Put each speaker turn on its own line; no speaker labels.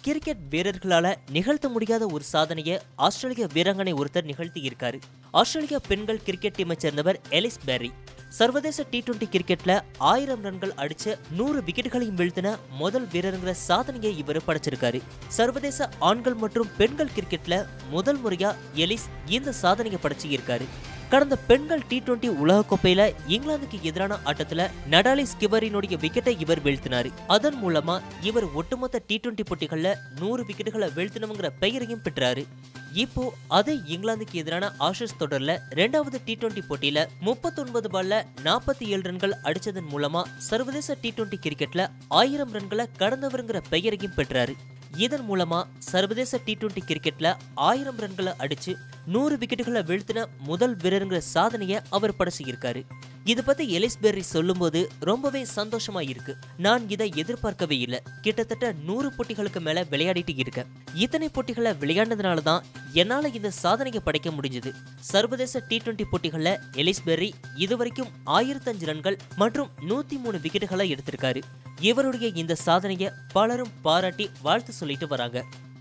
cricket வீரர்களால நிகழ்த்த முடியாத ஒரு சாதனையை ஆஸ்திரேலிய வீராங்கனை ஒருத்தர் நிகழ்த்தி இருக்காரு ஆஸ்திரேலியா பெண்கள் கிரிக்கெட் டீமை சேர்ந்தவர் எலிஸ் பெர்ரி சர்வதேச டி டுவெண்டி கிரிக்கெட்ல ஆயிரம் ரன்கள் அடிச்ச நூறு விக்கெட்டுகளையும் வீழ்த்தின முதல் வீரருங்கிற சாதனையை இவர் படைச்சிருக்காரு சர்வதேச ஆண்கள் மற்றும் பெண்கள் கிரிக்கெட்ல முதல் முறையா எலிஸ் இந்த சாதனையை படைச்சு இருக்காரு கடந்த பெண்கள் டி டுவெண்டி உலகக்கோப்பையில இங்கிலாந்துக்கு எதிரான ஆட்டத்துல நடாலி ஸ்கிவரினுடைய விக்கெட்டை இவர் வீழ்த்தினாரு அதன் மூலமா இவர் ஒட்டுமொத்த டி டுவெண்டி போட்டிகள்ல நூறு விக்கெட்டுகளை வீழ்த்தினவங்கிற பெயரையும் பெற்றாரு இப்போ அதே இங்கிலாந்துக்கு எதிரான ஆஷஸ் தொடர்ல இரண்டாவது டி டுவெண்டி போட்டியில முப்பத்தொன்பது பால்ல நாற்பத்தி ஏழு ரன்கள் அடிச்சதன் மூலமா சர்வதேச டி டுவெண்டி கிரிக்கெட்ல ஆயிரம் ரன்களை கடந்தவருங்கிற பெயரையும் பெற்றாரு இதன் மூலமா சர்வதேச டி டுவெண்டி கிரிக்கெட்ல ஆயிரம் ரன்களை அடிச்சு நூறு விக்கெட்டுகளை வீழ்த்தின முதல் வீரருங்கிற சாதனையை அவர் படைச்சிருக்காரு இது பத்தி எலிஸ் பெர்ரி சொல்லும்போது ரொம்பவே சந்தோஷமா இருக்கு நான் இதை எதிர்பார்க்கவே இல்லை கிட்டத்தட்ட நூறு போட்டிகளுக்கு மேல விளையாடிட்டு இருக்கேன் இத்தனை போட்டிகளை விளையாடினதுனால தான் என்னால இந்த சாதனையை படைக்க முடிஞ்சது சர்வதேச டி டுவெண்டி போட்டிகள்ல எலிஸ் பெர்ரி இதுவரைக்கும் ஆயிரத்தஞ்சு ரன்கள் மற்றும் நூத்தி மூணு விக்கெட்டுகளை எடுத்திருக்காரு இவருடைய இந்த சாதனையை பலரும் பாராட்டி வாழ்த்து சொல்லிட்டு வராங்க